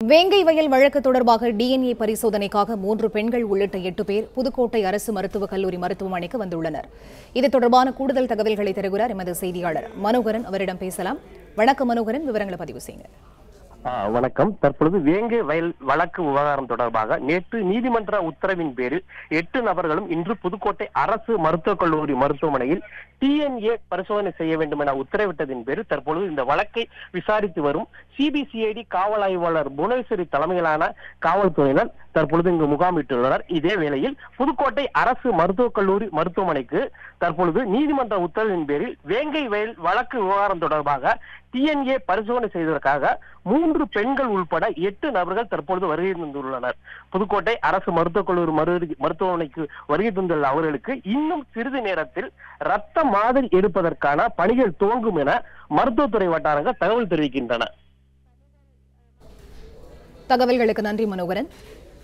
வேங்கை வயல் வழக்கு தொடர்பாக டிஎன்ஏ பரிசோதனைக்காக மூன்று பெண்கள் உள்ளிட்ட எட்டு பேர் புதுக்கோட்டை அரசு மருத்துவக் கல்லூரி மருத்துவமனைக்கு வந்துள்ளனர் இது தொடர்பான கூடுதல் தகவல்களை தருகிறார் எமது செய்தியாளர் மனோகரன் அவரிடம் பேசலாம் வணக்கம் மனோகரன் விவரங்களை பதிவு செய்யுங்க ஆ, வணக்கம் தற்பொழுது வேங்கை வயல் வழக்கு விவகாரம் தொடர்பாக நேற்று நீதிமன்ற உத்தரவின் பேரில் எட்டு நபர்களும் இன்று புதுக்கோட்டை அரசு மருத்துவக் கல்லூரி மருத்துவமனையில் டிஎன்ஏ பரிசோதனை செய்ய வேண்டும் என உத்தரவிட்டதின் பேரில் தற்பொழுது இந்த வழக்கை விசாரித்து வரும் சிபிசிஐடி காவல் ஆய்வாளர் புவனேஸ்வரி தலைமையிலான காவல்துறையினர் தற்பொழுது இங்கு முகாமிட்டுள்ளனர் இதே வேளையில் புதுக்கோட்டை அரசு மருத்துவக் கல்லூரி மருத்துவமனைக்கு தற்பொழுது நீதிமன்ற உத்தரவின் பேரில் வேங்கை வயல் வழக்கு விவகாரம் தொடர்பாக டிஎன்ஏ பரிசோதனை செய்வதற்காக மூன்று பெண்கள் உள்பட எட்டு நபர்கள் தற்பொழுது வருகை தந்துள்ளனர் புதுக்கோட்டை அரசு மருத்துவக் கல்லூரி மரு- மருத்துவமனைக்கு வருகை தந்துள்ள அவர்களுக்கு இன்னும் சிறிது நேரத்தில் ரத்த மாதிரி எடுப்பதற்கான பணிகள் துவங்கும் என மருத்துவத்துறை வட்டாரங்கள் தகவல் தெரிவிக்கின்றன தகவல்களுக்கு நன்றி மனோகரன்